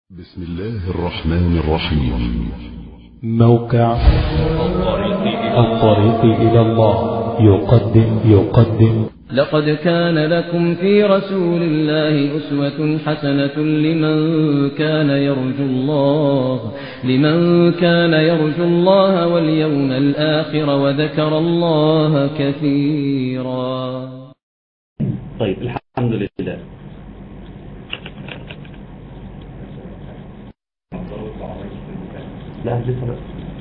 بسم الله الرحمن الرحيم موقع الطريق إلى الله يقدم يقدم لقد كان لكم في رسول الله أسوة حسنة لمن كان يرجو الله لمن كان يرجو الله واليوم الآخر وذكر الله كثيرا طيب الحمد لله لا لسه بس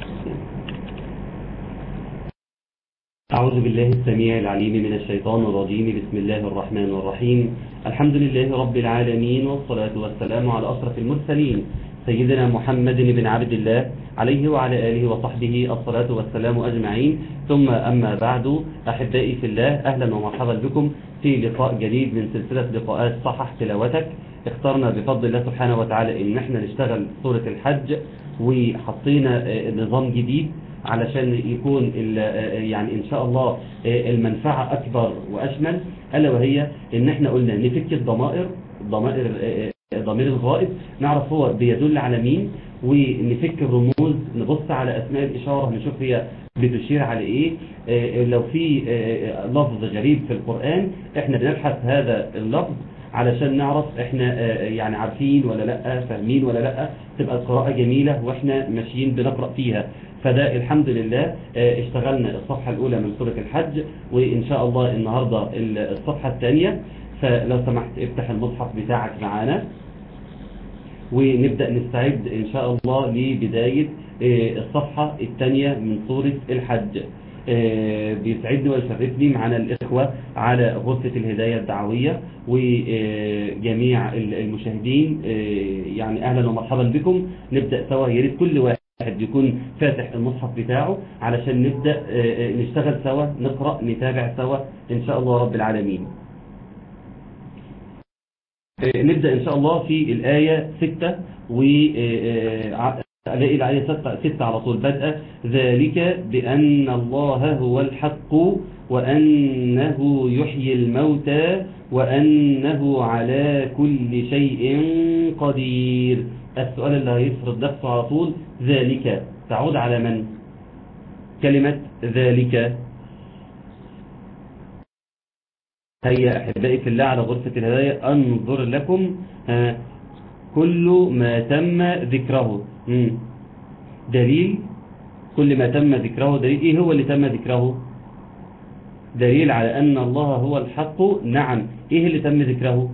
أعوذ بالله السميع العليم من الشيطان الرجيم بسم الله الرحمن الرحيم الحمد لله رب العالمين والصلاة والسلام على أشرف المرسلين سيدنا محمد بن عبد الله عليه وعلى آله وصحبه الصلاة والسلام أجمعين ثم أما بعد أحبائي في الله أهلا ومرحبا بكم في لقاء جديد من سلسلة لقاءات صحح تلاوتك اخترنا بفضل الله سبحانه وتعالى ان احنا نشتغل سورة الحج وحطينا نظام جديد علشان يكون يعني ان شاء الله المنفعة اكبر واشمل الا وهي ان احنا قلنا نفك الضمائر ضمائر ضمير الغائب نعرف هو بيدل على مين ونفك الرموز نبص على اسماء الاشارة نشوف هي بتشير على ايه لو في لفظ غريب في القرآن احنا بنبحث هذا اللفظ علشان نعرف احنا يعني عارفين ولا لا فاهمين ولا لا تبقى القراءة جميلة واحنا ماشيين بنقرأ فيها فده الحمد لله اشتغلنا الصفحة الاولى من سورة الحج وان شاء الله النهاردة الصفحة الثانية فلو سمحت افتح المصحف بتاعك معانا ونبدأ نستعد ان شاء الله لبداية الصفحة الثانية من سورة الحج بيسعدني ويشرفني معنا الإخوة على غرفة الهداية الدعوية وجميع المشاهدين يعني أهلا ومرحبا بكم نبدأ سوا يا ريت كل واحد يكون فاتح المصحف بتاعه علشان نبدأ نشتغل سوا نقرأ نتابع سوا إن شاء الله رب العالمين نبدأ إن شاء الله في الآية 6 و ألاقي الآية ستة على طول بدأ ذلك بأن الله هو الحق وأنه يحيي الموتى وأنه على كل شيء قدير السؤال اللي هيفرض نفسه على طول ذلك تعود على من كلمة ذلك هيا أحبائي في الله على غرفة الهداية أنظر لكم كل ما تم ذكره مم. دليل كل ما تم ذكره دليل ايه هو اللي تم ذكره دليل على ان الله هو الحق نعم ايه اللي تم ذكره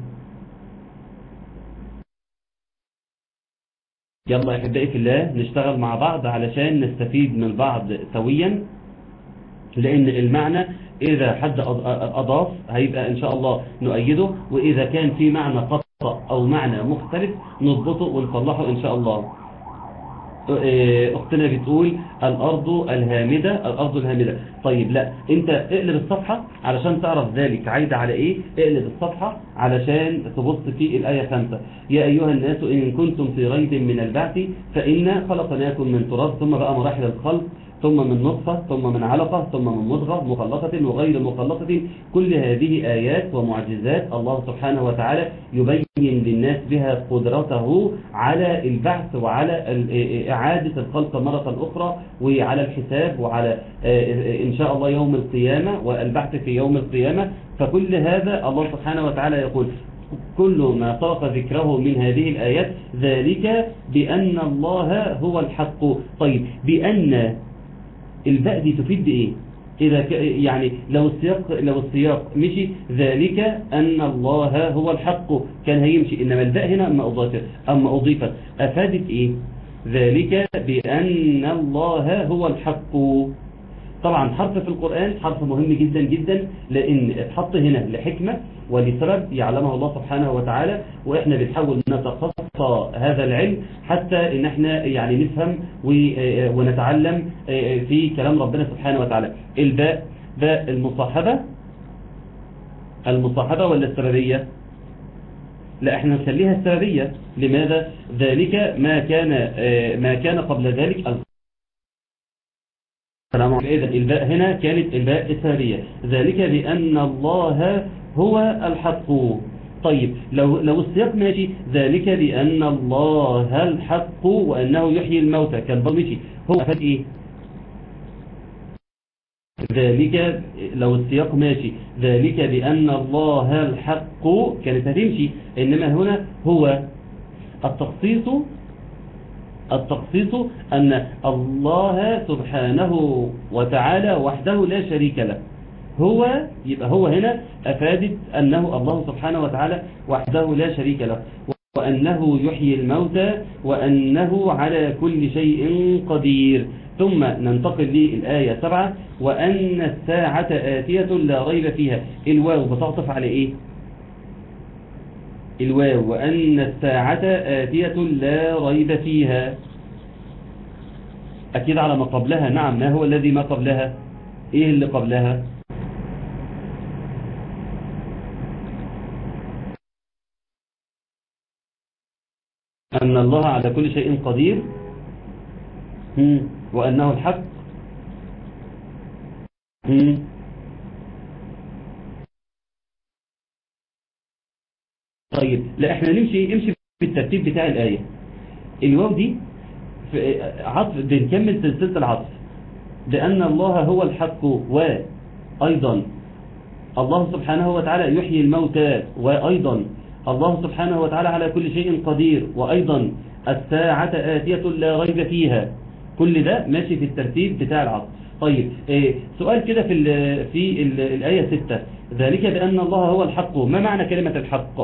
يلا يا احبائي في الله نشتغل مع بعض علشان نستفيد من بعض سويا لان المعنى اذا حد اضاف هيبقى ان شاء الله نؤيده واذا كان في معنى قطع او معنى مختلف نضبطه ونصلحه ان شاء الله اختنا بتقول الارض الهامدة الارض الهامدة طيب لا انت اقلب الصفحة علشان تعرف ذلك عايدة على ايه اقلب الصفحة علشان تبص في الاية 5 يا ايها الناس ان كنتم في ريب من البعث فإنا خلقناكم من تراب ثم بقى مراحل الخلق ثم من نطفة ثم من علقة ثم من مضغة مخلقة وغير مخلقة كل هذه آيات ومعجزات الله سبحانه وتعالى يبين للناس بها قدرته على البعث وعلى إعادة الخلق مرة أخرى وعلى الحساب وعلى إن شاء الله يوم القيامة والبعث في يوم القيامة فكل هذا الله سبحانه وتعالى يقول كل ما طاق ذكره من هذه الآيات ذلك بأن الله هو الحق طيب بأن الباء دي تفيد بإيه إذا ك... يعني لو السياق لو السياق مشي ذلك أن الله هو الحق كان هيمشي إنما الباء هنا أما أضافت أما أضيفت أفادت إيه ذلك بأن الله هو الحق طبعا حرف في القرآن حرف مهم جدا جدا لأن اتحط هنا لحكمة ولسبب يعلمه الله سبحانه وتعالى وإحنا بنحاول نتخصى هذا العلم حتى إن احنا يعني نفهم ونتعلم في كلام ربنا سبحانه وتعالى الباء باء المصاحبة المصاحبة ولا السببية لا احنا نخليها السببية لماذا ذلك ما كان ما كان قبل ذلك السلام عليكم إذا الباء هنا كانت الباء السببية ذلك بأن الله هو الحق طيب لو لو السياق ماشي ذلك بأن الله الحق وأنه يحيي الموتى كان برضه مشي هو أفاد إيه ذلك لو السياق ماشي ذلك بأن الله الحق كانت هتمشي إنما هنا هو التخصيص التخصيص أن الله سبحانه وتعالى وحده لا شريك له هو يبقى هو هنا أفادت أنه الله سبحانه وتعالى وحده لا شريك له وأنه يحيي الموتى وأنه على كل شيء قدير ثم ننتقل للآية سبعة وأن الساعة آتية لا ريب فيها الواو بتعطف على إيه الواو وأن الساعة آتية لا ريب فيها أكيد على ما قبلها نعم ما هو الذي ما قبلها إيه اللي قبلها أن الله على كل شيء قدير هم. وأنه الحق هم. طيب لا احنا نمشي امشي بالترتيب بتاع الآية الواو دي في عطف بنكمل سلسلة العطف بأن الله هو الحق وأيضا الله سبحانه وتعالى يحيي الموتى وأيضا الله سبحانه وتعالى على كل شيء قدير وأيضا الساعة آتية لا ريب فيها كل ده ماشي في الترتيب بتاع العطف طيب إيه سؤال كده في ال في ال الآية 6 ذلك بأن الله هو الحق ما معنى كلمة الحق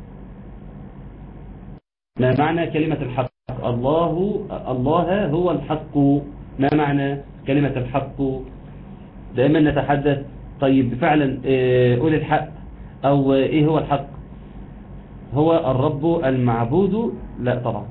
ما معنى كلمة الحق الله الله هو الحق ما معنى كلمة الحق دائما نتحدث طيب فعلا إيه قول الحق أو إيه هو الحق هو الرب المعبود لا طبعا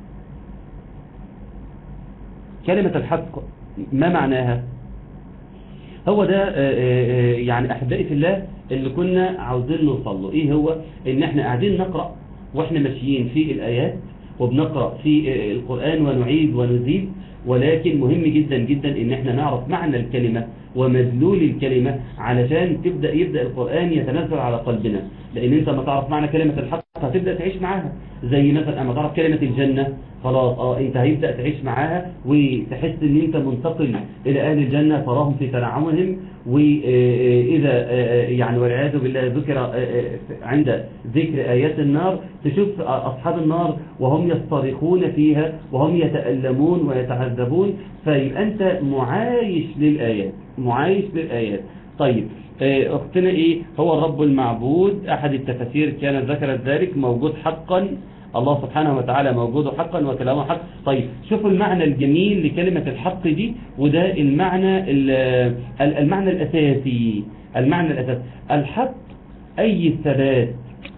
كلمة الحق ما معناها هو ده يعني أحبائي في الله اللي كنا عاوزين نوصل له إيه هو إن إحنا قاعدين نقرأ وإحنا ماشيين في الآيات وبنقرأ في القرآن ونعيد ونزيد ولكن مهم جدا جدا إن إحنا نعرف معنى الكلمة ومدلول الكلمة علشان تبدأ يبدأ القرآن يتنزل على قلبنا لأن أنت ما تعرف معنى كلمة الحق هتبدأ تعيش معاها زي مثلا أما تعرف كلمة الجنة خلاص اه انت هيبدأ تعيش معاها وتحس ان انت منتقل الى اهل الجنة تراهم في تنعمهم واذا يعني والعياذ بالله ذكر عند ذكر ايات النار تشوف اصحاب النار وهم يصطرخون فيها وهم يتألمون ويتعذبون فيبقى انت معايش للآيات معايش للآيات طيب اختنا ايه هو الرب المعبود احد التفاسير كانت ذكرت ذلك موجود حقا الله سبحانه وتعالى موجود حقا وكلامه حق طيب شوفوا المعنى الجميل لكلمة الحق دي وده المعنى المعنى الأساسي المعنى الأساسي الحق أي الثبات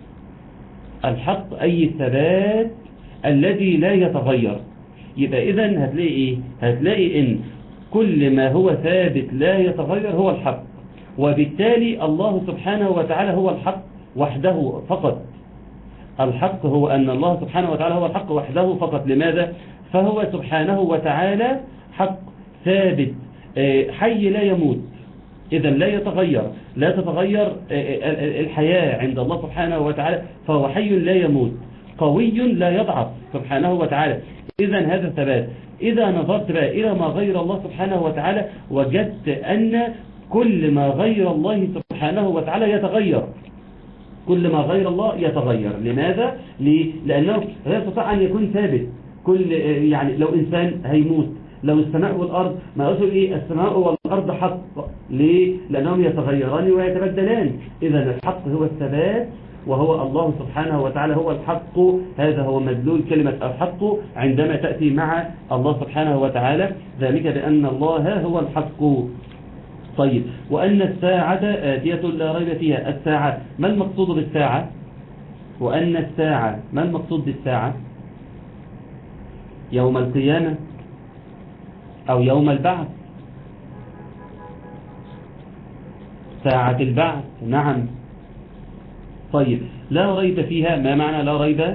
الحق أي الثبات الذي لا يتغير يبقى إذا هتلاقي إيه هتلاقي إن كل ما هو ثابت لا يتغير هو الحق وبالتالي الله سبحانه وتعالى هو الحق وحده فقط الحق هو أن الله سبحانه وتعالى هو الحق وحده فقط لماذا فهو سبحانه وتعالى حق ثابت حي لا يموت إذا لا يتغير لا تتغير الحياة عند الله سبحانه وتعالى فهو حي لا يموت قوي لا يضعف سبحانه وتعالى إذا هذا ثبات إذا نظرت بقى إلى ما غير الله سبحانه وتعالى وجدت أن كل ما غير الله سبحانه وتعالى يتغير كل ما غير الله يتغير لماذا؟ لأنه لا يستطيع أن يكون ثابت كل يعني لو إنسان هيموت لو السماء والأرض ما أقول إيه السماء والأرض حق ليه؟ لأنهم يتغيران ويتبدلان إذا الحق هو الثبات وهو الله سبحانه وتعالى هو الحق هذا هو مدلول كلمة الحق عندما تأتي مع الله سبحانه وتعالى ذلك بأن الله هو الحق طيب وأن الساعة آتية لا ريب فيها الساعة ما المقصود بالساعة وأن الساعة ما المقصود بالساعة يوم القيامة أو يوم البعث ساعة البعث نعم طيب لا ريب فيها ما معنى لا ريب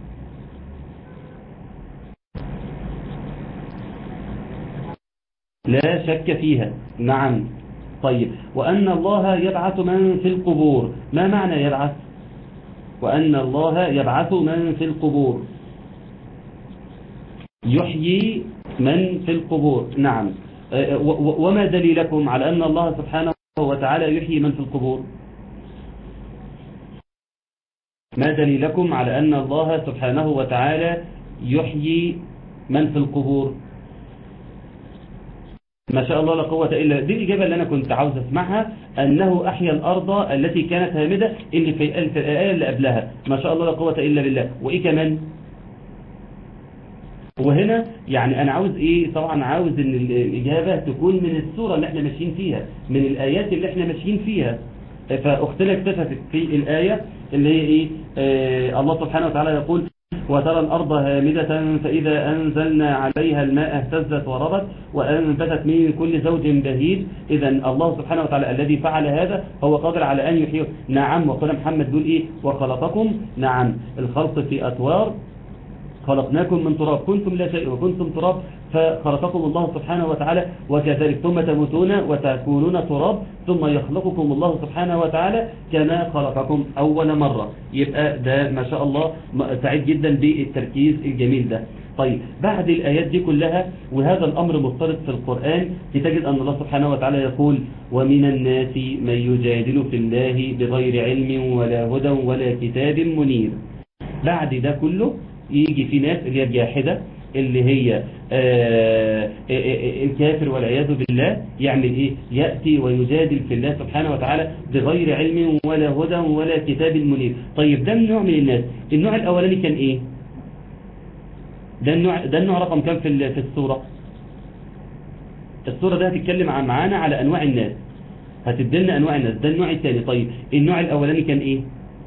لا شك فيها نعم طيب وأن الله يبعث من في القبور ما معنى يبعث وأن الله يبعث من في القبور يحيي من في القبور نعم آه، و- و- وما دليلكم على أن الله سبحانه وتعالى يحيي من في القبور ما دليلكم على أن الله سبحانه وتعالى يحيي من في القبور ما شاء الله لا قوة إلا دي الإجابة اللي أنا كنت عاوز أسمعها أنه أحيا الأرض التي كانت هامدة اللي في في الآية اللي قبلها ما شاء الله لا قوة إلا بالله وإيه كمان وهنا يعني أنا عاوز إيه طبعا عاوز إن الإجابة تكون من السورة اللي احنا ماشيين فيها من الآيات اللي احنا ماشيين فيها فأختنا اكتشفت في الآية اللي هي إيه آه الله سبحانه وتعالى يقول وترى الأرض هامدة فإذا أنزلنا عليها الماء اهتزت وربت وأنبتت من كل زوج بهيج إذا الله سبحانه وتعالى الذي فعل هذا هو قادر على أن يحيي نعم وقال محمد دول إيه وخلقكم نعم الخلق في أطوار خلقناكم من تراب كنتم لا شيء وكنتم تراب فخلقكم الله سبحانه وتعالى وكذلك ثم تموتون وتكونون تراب ثم يخلقكم الله سبحانه وتعالى كما خلقكم أول مرة يبقى ده ما شاء الله سعيد جدا بالتركيز الجميل ده طيب بعد الآيات دي كلها وهذا الأمر مضطرد في القرآن تجد أن الله سبحانه وتعالى يقول ومن الناس من يجادل في الله بغير علم ولا هدى ولا كتاب منير بعد ده كله يجي في ناس اللي هي الجاحدة اللي هي آه الكافر والعياذ بالله يعمل ايه يأتي ويجادل في الله سبحانه وتعالى بغير علم ولا هدى ولا كتاب منير طيب ده النوع من الناس النوع الاولاني كان ايه ده النوع ده النوع رقم كام في في السورة السورة ده هتتكلم عن معانا على انواع الناس هتدلنا انواع الناس ده النوع الثاني طيب النوع الاولاني كان ايه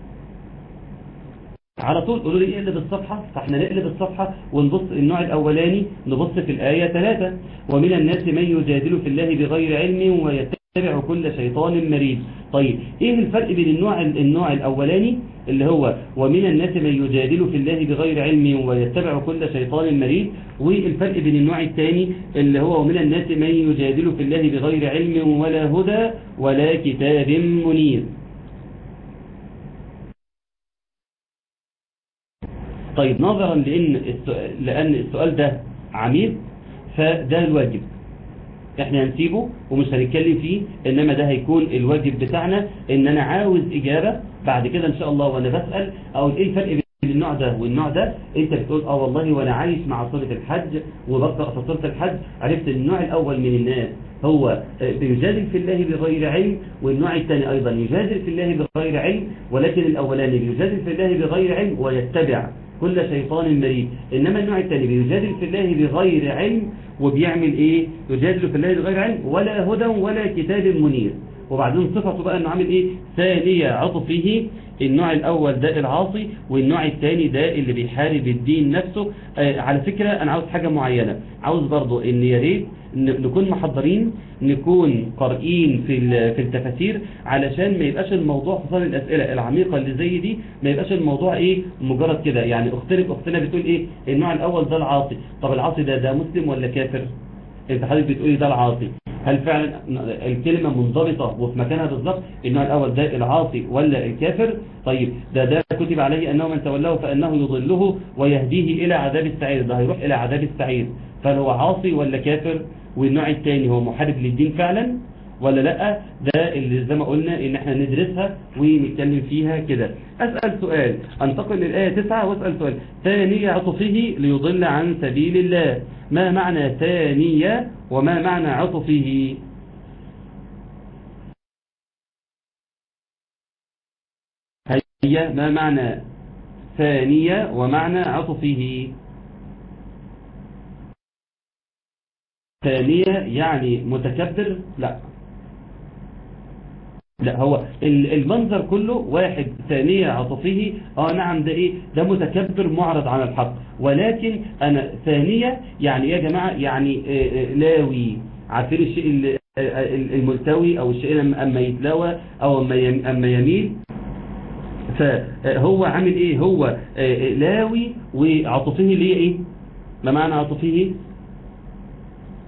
على طول قولوا لي اقلب الصفحة فاحنا نقلب الصفحة ونبص النوع الأولاني نبص في الآية 3 ومن الناس من يجادل في الله بغير علم ويتبع كل شيطان مريد طيب ايه الفرق بين النوع النوع الأولاني اللي هو ومن الناس من يجادل في الله بغير علم ويتبع كل شيطان مريد والفرق بين النوع الثاني اللي هو ومن الناس من يجادل في الله بغير علم ولا هدى ولا كتاب منير طيب نظرا لأن السؤال, لأن السؤال ده عميق فده الواجب احنا هنسيبه ومش هنتكلم فيه انما ده هيكون الواجب بتاعنا ان انا عاوز اجابة بعد كده ان شاء الله وانا بسأل او ايه الفرق بين النوع ده والنوع ده انت بتقول اه والله وانا عايش مع سورة الحج وبقرأ في سورة الحج عرفت النوع الاول من الناس هو بيجادل في الله بغير علم والنوع الثاني ايضا يجادل في الله بغير علم ولكن الاولاني بيجادل في الله بغير علم ويتبع كل شيطان مريد إنما النوع الثاني بيجادل في الله بغير علم وبيعمل إيه يجادل في الله بغير علم ولا هدى ولا كتاب منير وبعدين صفته بقى انه عامل ايه ثانية عطفه النوع الاول ده العاصي والنوع الثاني ده اللي بيحارب الدين نفسه آه على فكرة انا عاوز حاجة معينة عاوز برضو ان يا ريت نكون محضرين نكون قارئين في في التفاسير علشان ما يبقاش الموضوع خصوصا الاسئله العميقه اللي زي دي ما يبقاش الموضوع ايه مجرد كده يعني اختنا اختنا بتقول ايه النوع الاول ده العاصي طب العاصي ده ده مسلم ولا كافر انت حضرتك بتقولي ده العاصي هل فعلا الكلمة منضبطة وفي مكانها بالظبط النوع الأول ده العاصي ولا الكافر طيب ده ده كتب عليه أنه من تولاه فأنه يضله ويهديه إلى عذاب السعير ده هيروح إلى عذاب السعير فهل هو عاصي ولا كافر والنوع الثاني هو محارب للدين فعلا ولا لا ده اللي زي ما قلنا ان احنا ندرسها ونتكلم فيها كده اسأل سؤال انتقل للآية 9 واسأل سؤال ثانية عطفه ليضل عن سبيل الله ما معنى ثانية وما معنى عطفه هيا ما معنى ثانية ومعنى عطفه ثانية يعني متكبر لا لا هو المنظر كله واحد ثانية عطفه اه نعم ده ايه ده متكبر معرض عن الحق ولكن انا ثانية يعني يا جماعة يعني آه لاوي عارفين الشيء الملتوي او الشيء اما يتلاوى او اما يميل فهو عامل ايه هو آه لاوي وعطفه ليه ايه ما معنى عطفه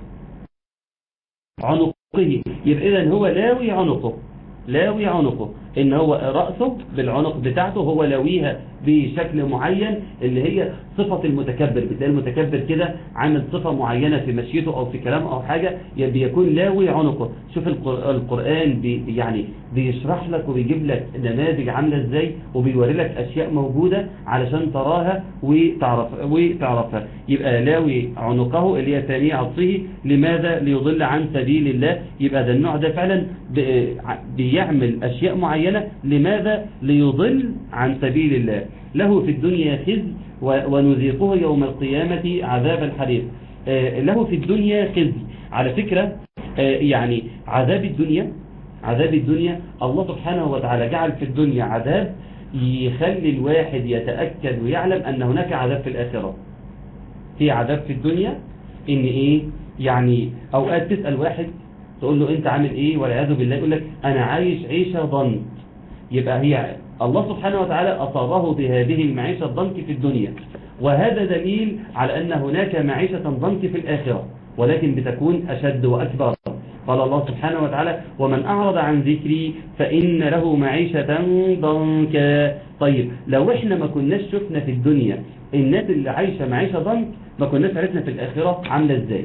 عنقه يبقى اذا هو لاوي عنقه لاوي عنقه ان هو رأسه بالعنق بتاعته هو لاويها بشكل معين اللي هي صفة المتكبر بتلاقي المتكبر كده عامل صفة معينة في مشيته او في كلامه او حاجة بيكون لاوي عنقه شوف القر- القرآن بي يعني بيشرح لك وبيجيب لك نماذج عاملة ازاي وبيوري لك اشياء موجودة علشان تراها وتعرف وتعرفها يبقى لاوي عنقه اللي هي ثانية عطفه لماذا ليضل عن سبيل الله يبقى ده النوع ده فعلا ب- بيعمل اشياء معينة لماذا ليضل عن سبيل الله له في الدنيا خزي و- ونذيقه يوم القيامة عذاب الحريق آه، له في الدنيا خزي على فكرة آه، يعني عذاب الدنيا عذاب الدنيا الله سبحانه وتعالى جعل في الدنيا عذاب يخلي الواحد يتأكد ويعلم أن هناك عذاب في الآخرة في عذاب في الدنيا إن إيه يعني أوقات تسأل واحد تقول له أنت عامل إيه والعياذ بالله يقول لك أنا عايش عيشة ضنك يبقى هي الله سبحانه وتعالى أصابه بهذه المعيشة الضنك في الدنيا وهذا دليل على أن هناك معيشة ضنك في الآخرة ولكن بتكون أشد وأكبر قال الله سبحانه وتعالى ومن أعرض عن ذكري فإن له معيشة ضنكا طيب لو احنا ما كناش شفنا في الدنيا الناس اللي عايشة معيشة ضنك ما كناش عرفنا في الآخرة عاملة ازاي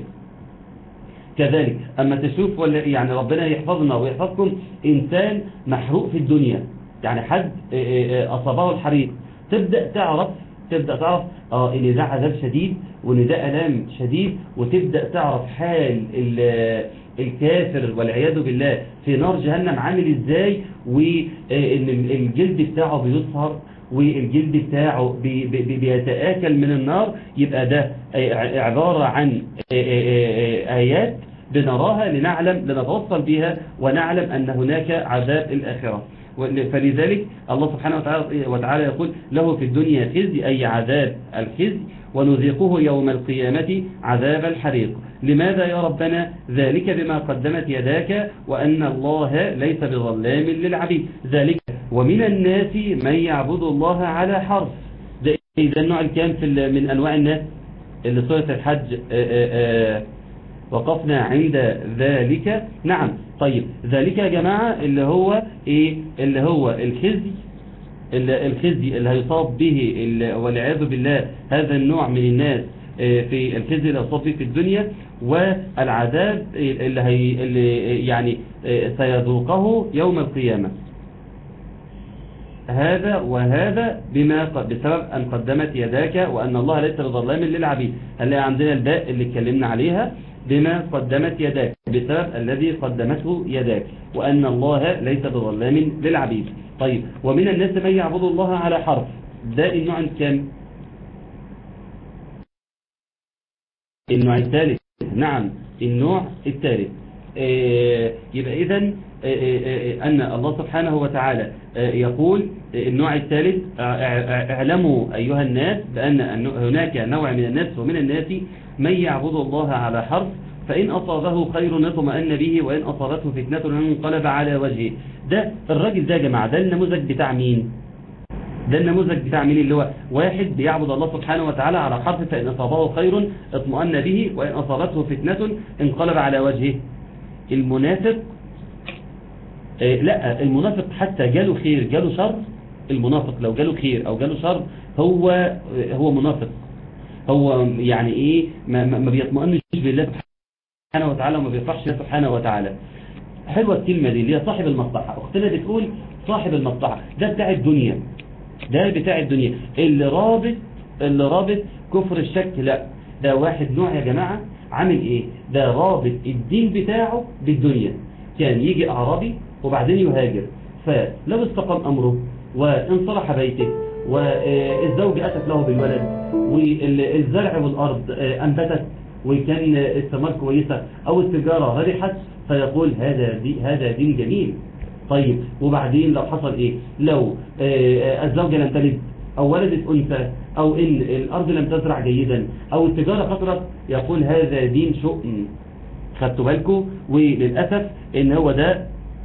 كذلك أما تشوف ولا يعني ربنا يحفظنا ويحفظكم إنسان محروق في الدنيا يعني حد آه، آه، أصابه الحريق تبدأ تعرف تبدأ تعرف اه ان ده عذاب شديد وان ده ألام شديد وتبدأ تعرف حال ال- الكافر والعياذ بالله في نار جهنم عامل ازاي وان الجلد بتاعه بيصهر والجلد بتاعه بي بي بيتآكل من النار يبقى ده آه، عبارة عن آه، آه، آه، آيات بنراها لنعلم لنتوصل بها ونعلم أن هناك عذاب الآخرة فلذلك الله سبحانه وتعالى وتعالى يقول له في الدنيا خزي أي عذاب الخزي ونذيقه يوم القيامة عذاب الحريق لماذا يا ربنا ذلك بما قدمت يداك وأن الله ليس بظلام للعبيد ذلك ومن الناس من يعبد الله على حرف ده إيه ده النوع الكام في ال- من أنواع الناس اللي سورة الحج آآ آآ وقفنا عند ذلك نعم طيب ذلك يا جماعة اللي هو ايه اللي هو الخزي اللي- الخزي اللي هيصاب به ال- والعياذ بالله هذا النوع من الناس آه، في الخزي اللي هيصاب به في الدنيا والعذاب اللي, هي اللي يعني آه، سيذوقه يوم القيامة هذا وهذا بما ق- بسبب أن قدمت يداك وأن الله ليس بظلام للعبيد هنلاقي عندنا الباء اللي اتكلمنا عليها بما قدمت يداك بسبب الذي قدمته يداك وأن الله ليس بظلام للعبيد طيب ومن الناس من يعبد الله على حرف ده النوع الكام النوع الثالث نعم النوع الثالث آه، يبقى إذا أن الله سبحانه وتعالى آه، يقول آه، النوع الثالث آه، آه، اعلموا أيها الناس بأن أن هناك نوع من الناس ومن الناس من يعبد الله على حرف فإن أصابه خير اطمأن به وإن أصابته فتنة انقلب على وجهه ده الراجل ده يا جماعة ده النموذج بتاع مين ده النموذج بتاع مين اللي هو واحد بيعبد الله سبحانه وتعالى على حرف فإن أصابه خير اطمأن به وإن أصابته فتنة انقلب على وجهه المنافق آه، لا المنافق حتى جاله خير جاله شر المنافق لو جاله خير أو جاله شر هو آه، هو منافق هو يعني إيه ما, ما ما بيطمئنش بالله سبحانه وتعالى وما بيفرحش الله سبحانه وتعالى حلوة الكلمة دي اللي هي صاحب المصلحة أختنا بتقول صاحب المصلحة ده بتاع الدنيا ده بتاع الدنيا اللي رابط اللي رابط كفر الشك لا ده واحد نوع يا جماعة عامل ايه ده رابط الدين بتاعه بالدنيا كان يجي اعرابي وبعدين يهاجر فلو استقام امره وانصلح بيته والزوج اتت له بالولد والزرع والارض انبتت وكان الثمار كويسة او التجارة ربحت فيقول هذا دي هذا دين جميل طيب وبعدين لو حصل ايه لو آه، الزوجة لم تلد او ولدت انثى او ان الارض لم تزرع جيدا او التجارة خسرت يقول هذا دين شؤم خدتوا بالكم وللأسف ان هو ده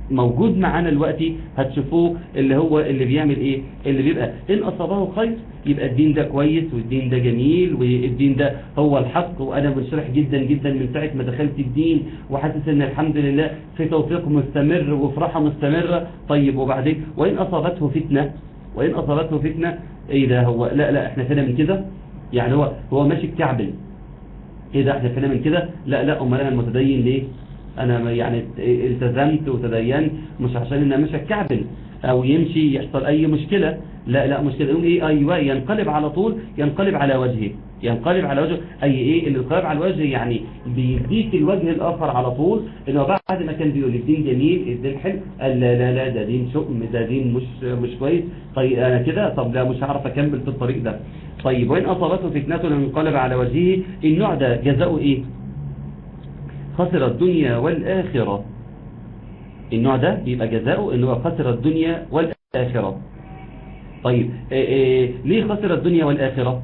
موجود معانا دلوقتي هتشوفوه اللي هو اللي بيعمل ايه اللي بيبقى ان اصابه خير يبقى الدين ده كويس والدين ده جميل والدين ده هو الحق وانا منشرح جدا جدا من ساعه ما دخلت الدين وحاسس ان الحمد لله في توفيق مستمر وفرحه مستمره طيب وبعدين وان اصابته فتنه وان اصابته فتنه ايه ده هو لا لا احنا فينا من كده يعني هو هو ماشي كعبل ايه ده احنا فينا من كده لا لا امال انا المتدين ليه انا يعني التزمت وتدينت مش عشان ان انا مش الكعبل او يمشي يحصل اي مشكلة لا لا مشكلة يقول ايه ايوه ينقلب على طول ينقلب على وجهه ينقلب على وجهه اي ايه الانقلاب على الوجه يعني بيديك الوجه الاخر على طول انه بعد ما كان بيقول الدين جميل الدين حلو قال لا لا لا ده دين شؤم ده دين مش مش كويس طيب انا كده طب لا مش هعرف اكمل في الطريق ده طيب وين اصابته فتنه انقلب على وجهه النوع ده جزاؤه ايه خسر الدنيا والآخرة النوع ده بيبقى جزاؤه انه خسر الدنيا والآخرة طيب إيه إيه ليه خسر الدنيا والآخرة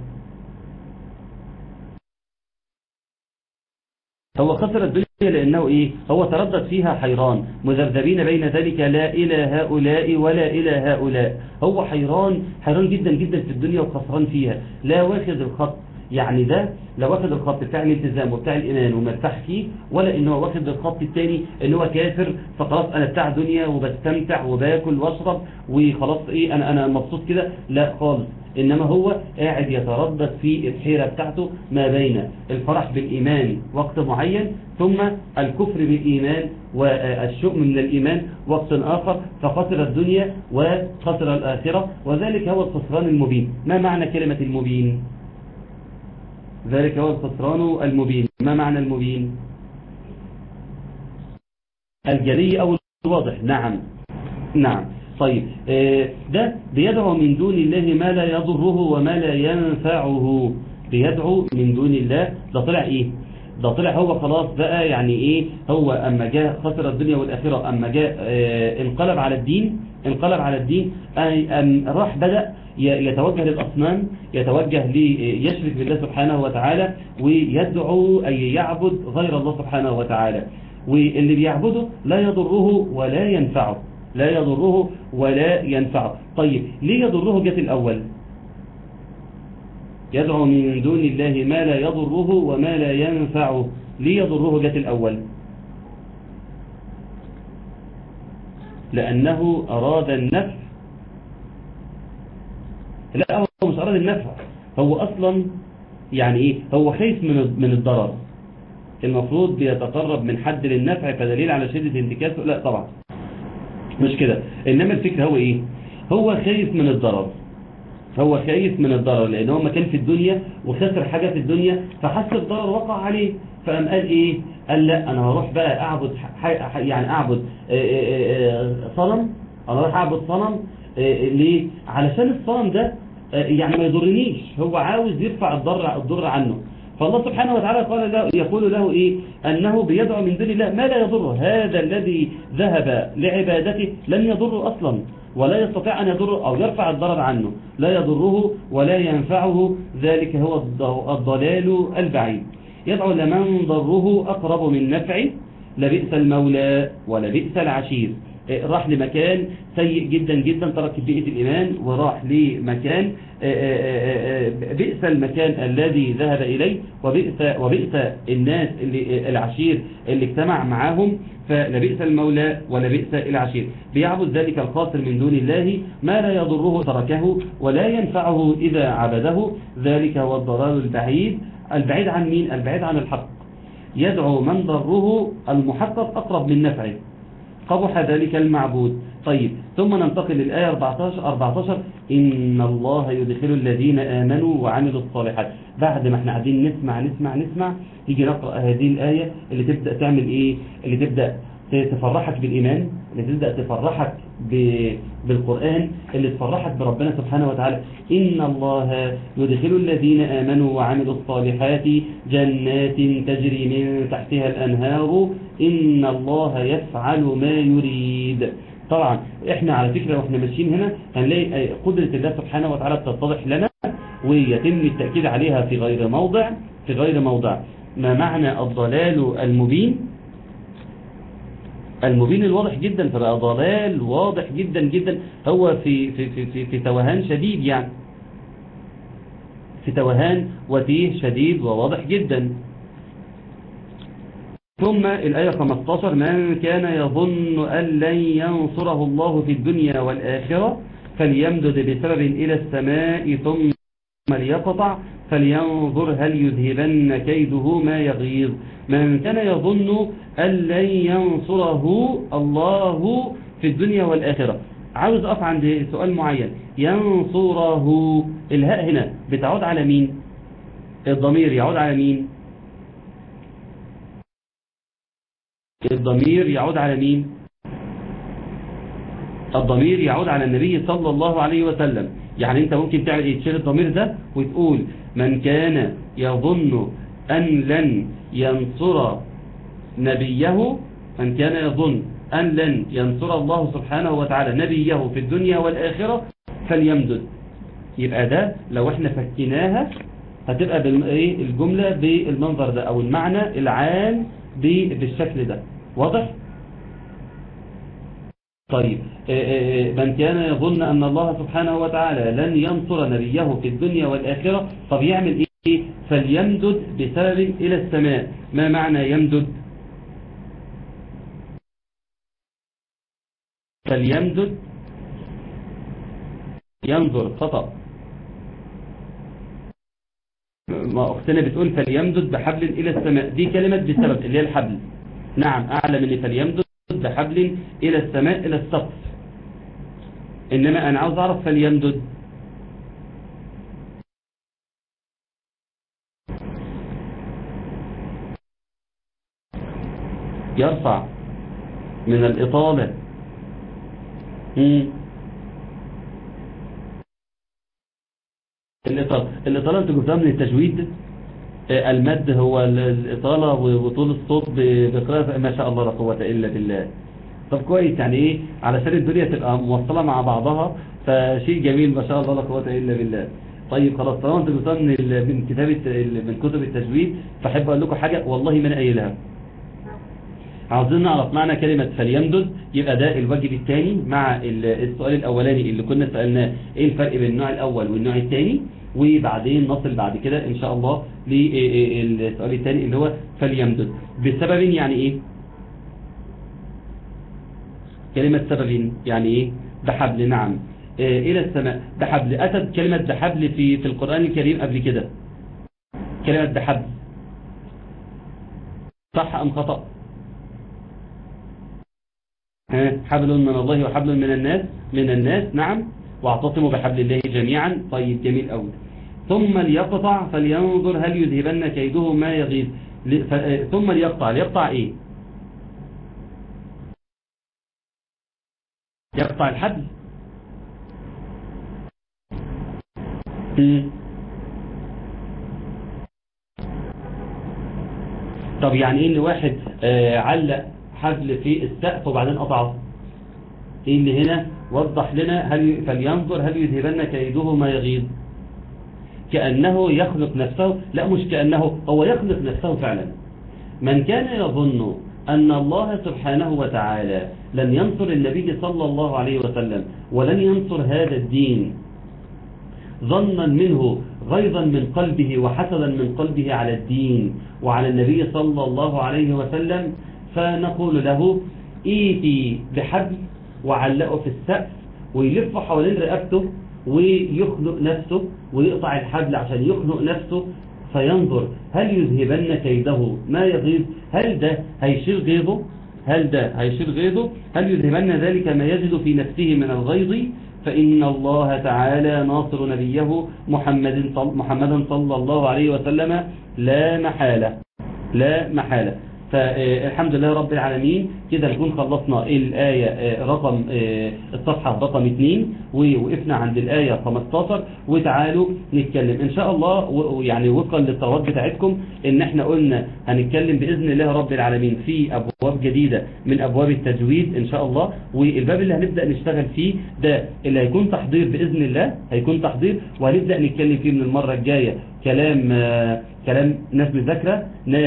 هو خسر الدنيا لأنه إيه هو تردد فيها حيران مذبذبين بين ذلك لا إلى هؤلاء ولا إلى هؤلاء هو حيران حيران جدا جدا في الدنيا وخسران فيها لا واخذ الخط يعني ده لو واخد الخط بتاع الالتزام وبتاع الإيمان ومرتاح فيه ولا إن هو واخد الخط التاني إن هو كافر فخلاص أنا بتاع دنيا وبستمتع وباكل واشرب وخلاص إيه أنا أنا مبسوط كده لا خالص إنما هو قاعد يتردد في الحيرة بتاعته ما بين الفرح بالإيمان وقت معين ثم الكفر بالإيمان والشؤم من الإيمان وقت آخر فخسر الدنيا وخسر الآخرة وذلك هو الخسران المبين ما معنى كلمة المبين؟ ذلك هو الخسران المبين ما معنى المبين الجلي أو الواضح نعم نعم طيب ده بيدعو من دون الله ما لا يضره وما لا ينفعه بيدعو من دون الله ده طلع ايه ده طلع هو خلاص بقى يعني ايه هو اما جاء خسر الدنيا والاخره اما جاء اه انقلب على الدين انقلب على الدين أم راح بدأ يتوجه للأصنام يتوجه ليشرك بالله سبحانه وتعالى ويدعو أن يعبد غير الله سبحانه وتعالى واللي بيعبده لا يضره ولا ينفعه لا يضره ولا ينفعه طيب ليه يضره جت الأول يدعو من دون الله ما لا يضره وما لا ينفعه ليه يضره جت الأول لأنه أراد النفع لا هو مش أراد النفع هو أصلا يعني إيه هو خايف من من الضرر المفروض بيتقرب من حد للنفع فدليل على شدة انتكاسه لا طبعا مش كده إنما الفكرة هو إيه هو خايف من الضرر هو خايف من الضرر لأن هو ما كان في الدنيا وخسر حاجة في الدنيا فحس الضرر وقع عليه فقام قال إيه قال لا أنا هروح بقى أعبد يعني أعبد صنم أنا هروح أعبد صنم ليه علشان الصنم ده يعني ما يضرنيش هو عاوز يرفع الضر الضر عنه فالله سبحانه وتعالى قال له يقول له إيه أنه بيدعو من دون الله ما لا يضره هذا الذي ذهب لعبادته لن يضره أصلا ولا يستطيع أن يضره أو يرفع الضرر عنه لا يضره ولا ينفعه ذلك هو الضلال البعيد يدعو لمن ضره أقرب من نفعه لبئس المولى ولبئس العشير راح لمكان سيء جدا جدا ترك بيئة الإيمان وراح لمكان بئس المكان الذي ذهب إليه وبئس, وبئس الناس اللي العشير اللي اجتمع معاهم فلبئس المولى ولبئس العشير بيعبد ذلك الخاسر من دون الله ما لا يضره تركه ولا ينفعه إذا عبده ذلك هو الضلال البعيد البعيد عن مين؟ البعيد عن الحق يدعو من ضره المحقق أقرب من نفعه قبح ذلك المعبود طيب ثم ننتقل للآية 14, 14 إن الله يدخل الذين آمنوا وعملوا الصالحات بعد ما احنا قاعدين نسمع نسمع نسمع يجي نقرأ هذه الآية اللي تبدأ تعمل إيه اللي تبدأ تفرحك بالإيمان اللي تبدأ تفرحك بالقرآن اللي تفرحك بربنا سبحانه وتعالى إن الله يدخل الذين آمنوا وعملوا الصالحات جنات تجري من تحتها الأنهار إن الله يفعل ما يريد طبعا احنا على فكرة واحنا ماشيين هنا هنلاقي قدرة الله سبحانه وتعالى تتضح لنا ويتم التأكيد عليها في غير موضع في غير موضع ما معنى الضلال المبين المبين الواضح جدا فبقى ضلال واضح جدا جدا هو في في في في, في توهان شديد يعني في توهان وتيه شديد وواضح جدا ثم الآية 15 من كان يظن أن لن ينصره الله في الدنيا والآخرة فليمدد بسبب إلى السماء ثم ليقطع فلينظر هل يذهبن كيده ما يغيظ من كان يظن أن لن ينصره الله في الدنيا والآخرة عاوز أقف عند سؤال معين ينصره الهاء هنا بتعود على مين الضمير يعود على مين الضمير يعود على مين الضمير يعود على النبي صلى الله عليه وسلم يعني انت ممكن تعمل ايه تشيل الضمير ده وتقول من كان يظن أن لن ينصر نبيه من كان يظن أن لن ينصر الله سبحانه وتعالى نبيه في الدنيا والآخرة فليمدد يبقى ده لو احنا فكناها هتبقى الجملة بالمنظر ده أو المعنى العام بالشكل ده واضح؟ طيب من كان يظن أن الله سبحانه وتعالى لن ينصر نبيه في الدنيا والآخرة طب يعمل إيه فليمدد بسبب إلى السماء ما معنى يمدد فليمدد ينظر خطأ ما أختنا بتقول فليمدد بحبل إلى السماء دي كلمة بسبب اللي هي الحبل نعم أعلم اللي فليمدد بحبل إلى السماء إلى السقف إنما أنا عاوز أعرف فليمدد يرفع من الإطالة الإطالة الإطالة أنت جبتها من التجويد المد هو الإطالة وطول الصوت بقراءة ما شاء الله لا قوة إلا بالله طب كويس يعني إيه علشان الدنيا تبقى موصلة مع بعضها فشيء جميل ما شاء الله لا قوة إلا بالله طيب خلاص طالما انت جبتها من من كتابة من كتب التجويد فاحب اقول لكم حاجة والله ما انا قايلها عاوزين نعرف معنى كلمة فليمدد يبقى ده الواجب الثاني مع السؤال الأولاني اللي كنا سألناه ايه الفرق بين النوع الأول والنوع الثاني وبعدين نصل بعد كده إن شاء الله للسؤال الثاني اللي هو فليمدد بسبب يعني ايه كلمة سبب يعني ايه بحبل نعم إلى السماء بحبل أتت كلمة بحبل في في القرآن الكريم قبل كده كلمة بحبل صح أم خطأ حبل من الله وحبل من الناس من الناس نعم واعتصموا بحبل الله جميعا طيب جميل أول ثم ليقطع فلينظر هل يذهبن كيده ما يغيظ ثم ليقطع ليقطع ايه يقطع الحبل طب يعني ايه ان واحد آه علق حبل في السقف وبعدين قطعه ايه اللي هنا وضح لنا هل فلينظر هل يذهبن كيده ما يغيظ كأنه يخلق نفسه لا مش كأنه هو يخلق نفسه فعلا من كان يظن أن الله سبحانه وتعالى لن ينصر النبي صلى الله عليه وسلم ولن ينصر هذا الدين ظنا منه غيظا من قلبه وحسدا من قلبه على الدين وعلى النبي صلى الله عليه وسلم فنقول له ايتي بحبل وعلقه في السقف ويلف حوالين رقبته ويخنق نفسه ويقطع الحبل عشان يخنق نفسه فينظر هل يذهبن كيده ما يغيظ هل ده هيشيل غيظه هل ده هيشيل غيظه هل يذهبن ذلك ما يجد في نفسه من الغيظ فإن الله تعالى ناصر نبيه محمد محمدا صلى الله عليه وسلم لا محالة لا محالة فالحمد لله رب العالمين كده نكون خلصنا الآية رقم الصفحة رقم 2 ووقفنا عند الآية 15 وتعالوا نتكلم إن شاء الله يعني وفقا للطلبات بتاعتكم إن احنا قلنا هنتكلم بإذن الله رب العالمين في أبواب جديدة من أبواب التجويد إن شاء الله والباب اللي هنبدأ نشتغل فيه ده اللي هيكون تحضير بإذن الله هيكون تحضير وهنبدأ نتكلم فيه من المرة الجاية كلام كلام ناس مذاكرة ناس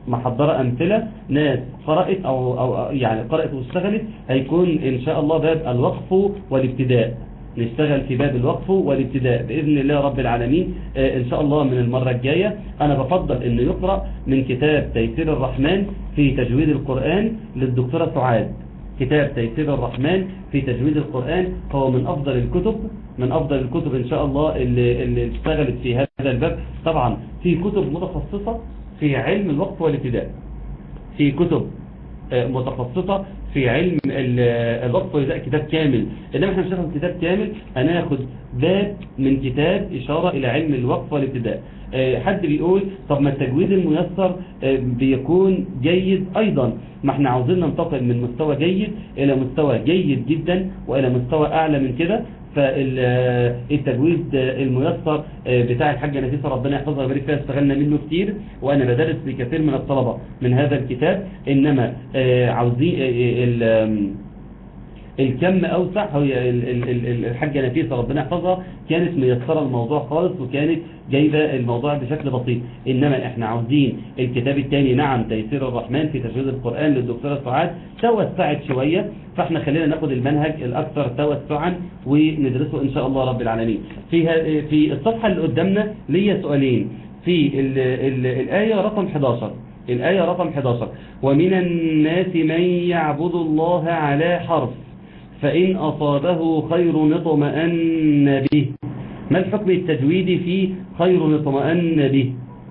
محضرة أمثلة ناس قرأت أو, أو يعني قرأت واشتغلت هيكون إن شاء الله باب الوقف والابتداء نشتغل في باب الوقف والابتداء بإذن الله رب العالمين آه، إن شاء الله من المرة الجاية أنا بفضل أنه يقرأ من كتاب تيسير الرحمن في تجويد القرآن للدكتورة سعاد كتاب تيسير الرحمن في تجويد القرآن هو من أفضل الكتب من أفضل الكتب إن شاء الله اللي, اللي اشتغلت في هذا الباب طبعا في كتب متخصصة في علم الوقف والابتداء في كتب آه، متخصصة في علم ال- الوقف والابتداء كتاب كامل إنما احنا مش هناخد كتاب كامل هناخد باب من كتاب إشارة إلى علم الوقف والابتداء آه، حد بيقول طب ما التجويد الميسر آه، بيكون جيد أيضا ما احنا عاوزين ننتقل من مستوى جيد إلى مستوى جيد جدا وإلى مستوى أعلى من كده فالتجويد الميسر بتاع الحاجة نفيسة ربنا يحفظها ويبارك فيها استغلنا منه كتير وأنا بدرس لكثير من الطلبة من هذا الكتاب إنما آه، عاوزين آه، ال- الكم أوسع هي ال- ال- ال- الحاجة نفيسة ربنا يحفظها كانت ميسرة الموضوع خالص وكانت جايبة الموضوع بشكل بسيط إنما إحنا عاوزين الكتاب الثاني نعم تيسير الرحمن في تجويد القرآن للدكتورة سعاد توسعت شوية فإحنا خلينا ناخد المنهج الأكثر توسعا وندرسه إن شاء الله رب العالمين في ه- في الصفحة اللي قدامنا ليا سؤالين في ال ال الآية رقم 11 الآية رقم 11 ومن الناس من يعبد الله على حرف فإن أصابه خير اطمأن به ما الحكم التجويدي في خير اطمأن به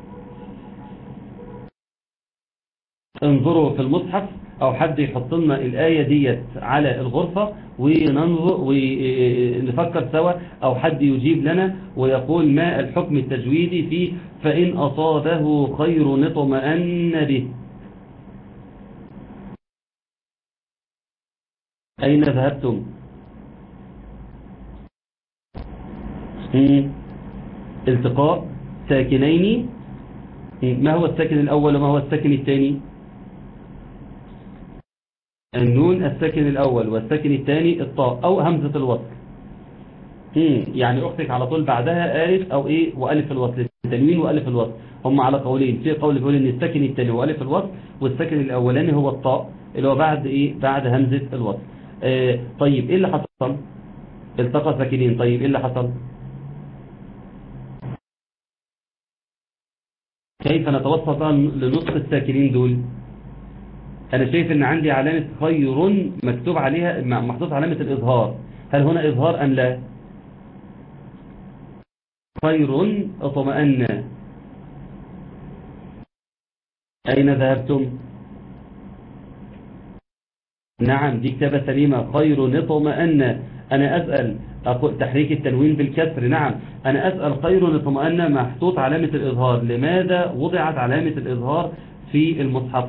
انظروا في المصحف أو حد يحط لنا الآية ديت على الغرفة وننظر ونفكر سوا أو حد يجيب لنا ويقول ما الحكم التجويدي في فإن أصابه خير اطمأن به أين ذهبتم مم. التقاء ساكنين مم. ما هو الساكن الأول وما هو الساكن الثاني النون الساكن الأول والساكن الثاني الطاء أو همزة الوصل مم. يعني أختك على طول بعدها ألف أو إيه وألف الوصل التنوين وألف الوصل هم على قولين في قول بيقول إن الساكن الثاني وألف الوصل والساكن الأولاني هو الطاء اللي هو بعد إيه بعد همزة الوصل آه طيب إيه اللي حصل التقى ساكنين طيب إيه اللي حصل كيف نتوسط بقى لنصف الساكنين دول أنا شايف إن عندي علامة خير مكتوب عليها محطوط علامة الإظهار هل هنا إظهار أم لا خير اطمأن أين ذهبتم نعم دي كتابة سليمة خير اطمأن أنا أسأل أقول تحريك التنوين بالكسر نعم أنا أسأل خير اطمأن محطوط علامة الإظهار لماذا وضعت علامة الإظهار في المصحف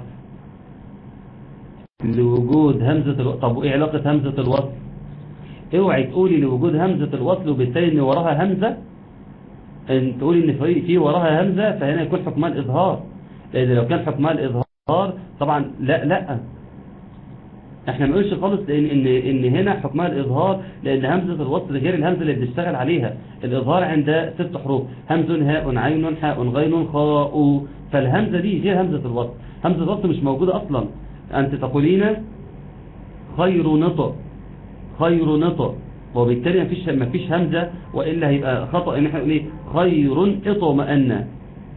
لوجود همزة الوصل طب وإيه علاقة همزة الوصل اوعي تقولي لوجود همزة الوصل وبالتالي ان وراها همزة ان تقولي ان في في وراها همزة فهنا يكون حكمها الإظهار لأن لو كان حكمها الإظهار طبعا لا لا احنا ما نقولش خالص لان ان ان هنا حكمها الاظهار لان همزه الوصل غير الهمزه اللي بنشتغل عليها الاظهار عند ست حروف همز هاء عين حاء غين خاء فالهمزه دي غير همزه الوصل همزه الوصل مش موجوده اصلا انت تقولين خير نطق خير نطق وبالتالي مفيش مفيش همزه والا هيبقى خطا ان احنا نقول ايه خير اطمئن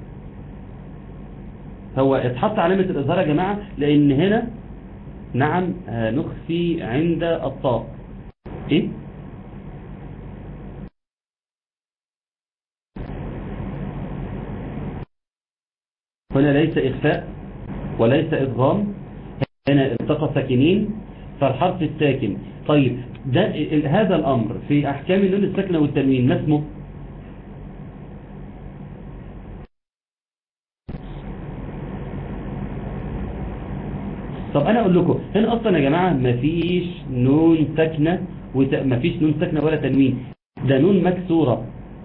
هو اتحط علامه الاظهار يا جماعه لان هنا نعم نخفي عند الطاء ايه هنا ليس إخفاء وليس إضغام هنا التقى ساكنين فالحرف الساكن طيب ده هذا الأمر في أحكام النون الساكنة والتنوين ما اسمه طب انا اقول لكم هنا اصلا يا جماعة مفيش نون ساكنة وت... مفيش نون ساكنة ولا تنوين ده نون مكسورة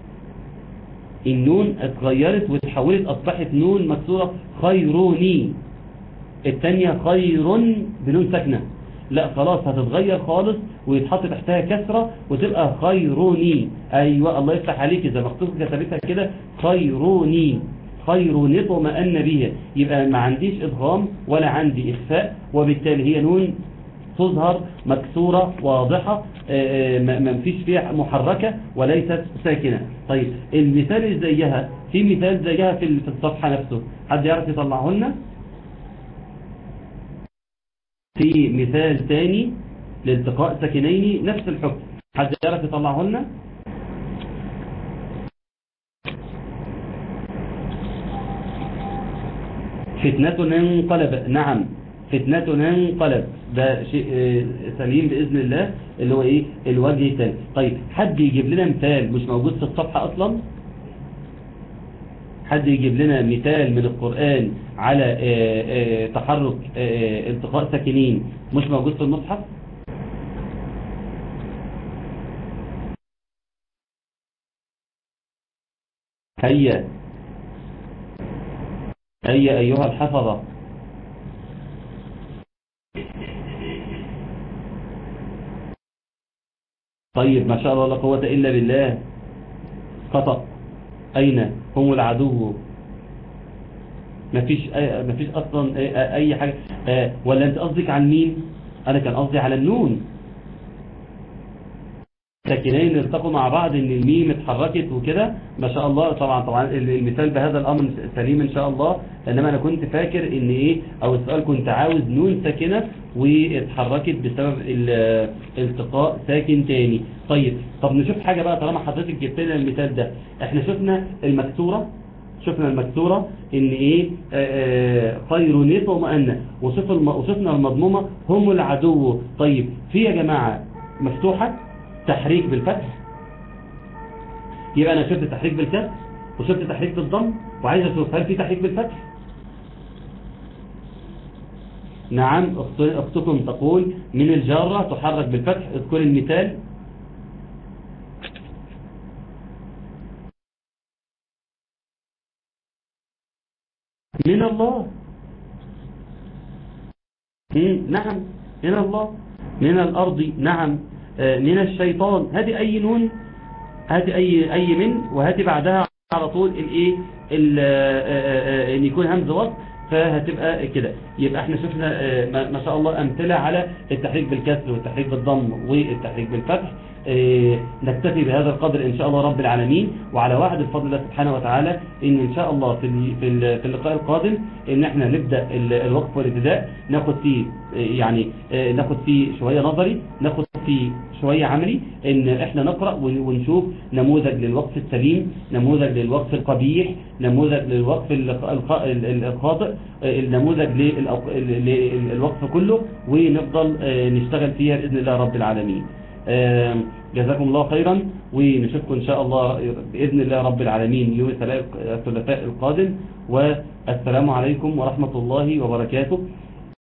النون اتغيرت وتحولت اصبحت نون مكسورة خيروني التانية خير بنون ساكنة لا خلاص هتتغير خالص ويتحط تحتها كسرة وتبقى خيروني ايوه الله يفتح عليك اذا مكتوب كتبتها كده خيروني خير اطمأن به يبقى ما عنديش إدغام ولا عندي إخفاء وبالتالي هي نون تظهر مكسورة واضحة آه، ما ما فيش فيها محركة وليست ساكنة طيب المثال اللي زيها في مثال زيها في ال- في الصفحة نفسه حد يعرف يطلعه لنا في مثال تاني لالتقاء ساكنين نفس الحكم حد يعرف يطلعه لنا فتنة انقلب نعم فتنة انقلب ده شيء آه، سليم بإذن الله اللي هو ايه الوجه الثاني طيب حد يجيب لنا مثال مش موجود في الصفحة اصلا حد يجيب لنا مثال من القرآن على آه، آه، تحرك آه، التقاء ساكنين مش موجود في المصحف هيا هيا أيها الحفظة طيب ما شاء الله لا قوة إلا بالله خطأ أين هم العدو مفيش أي- مفيش أصلا أي- أي حاجة آه، ولا أنت قصدك عن مين أنا كان قصدي على النون ساكنين التقوا مع بعض ان الميم اتحركت وكده ما شاء الله طبعا طبعا المثال بهذا الامر سليم ان شاء الله انما انا كنت فاكر ان ايه او السؤال كنت عاوز نون ساكنه واتحركت بسبب ال- التقاء ساكن تاني طيب طب نشوف حاجه بقى طالما حضرتك جبت لنا المثال ده احنا شفنا المكسوره شفنا المكسورة ان ايه آه، آه، خير نيط ومؤنة وصف الم... وصفنا المضمومة هم العدو طيب في يا جماعة مفتوحة تحريك بالفتح يبقى انا شفت تحريك بالكسر وشفت تحريك بالضم وعايز اشوف هل في تحريك بالفتح نعم أخت- اختكم تقول من الجارة تحرك بالفتح اذكر المثال من الله مم، نعم من الله من الأرض نعم آه، من الشيطان هذه أي نون هذه أي أي من وهذه بعدها على طول الإيه ال- آه، آه، آه، إن يكون همز وصل فهتبقى كده يبقى احنا شفنا آه، ما ما شاء الله أمثلة على التحريك بالكسر والتحريك بالضم والتحريك بالفتح آه، نكتفي بهذا القدر إن شاء الله رب العالمين وعلى وعد بفضل الله سبحانه وتعالى إن إن شاء الله في ال- في ال- في اللقاء القادم إن احنا نبدأ ال- الوقف والابتداء ناخد فيه آه، يعني آه، ناخد فيه شوية نظري ناخد فيه شوية عملي إن احنا نقرأ ون- ونشوف نموذج للوقف السليم نموذج للوقف القبيح نموذج للوقف الق- الق- ال- ال- الخاطئ آه، النموذج للأق- ل- للوقف كله ونفضل آه، نشتغل فيها بإذن الله رب العالمين آم، جزاكم الله خيرا ونشوفكم إن شاء الله بإذن الله رب العالمين يوم الثلاثاء الثلاثاء القادم والسلام عليكم ورحمة الله وبركاته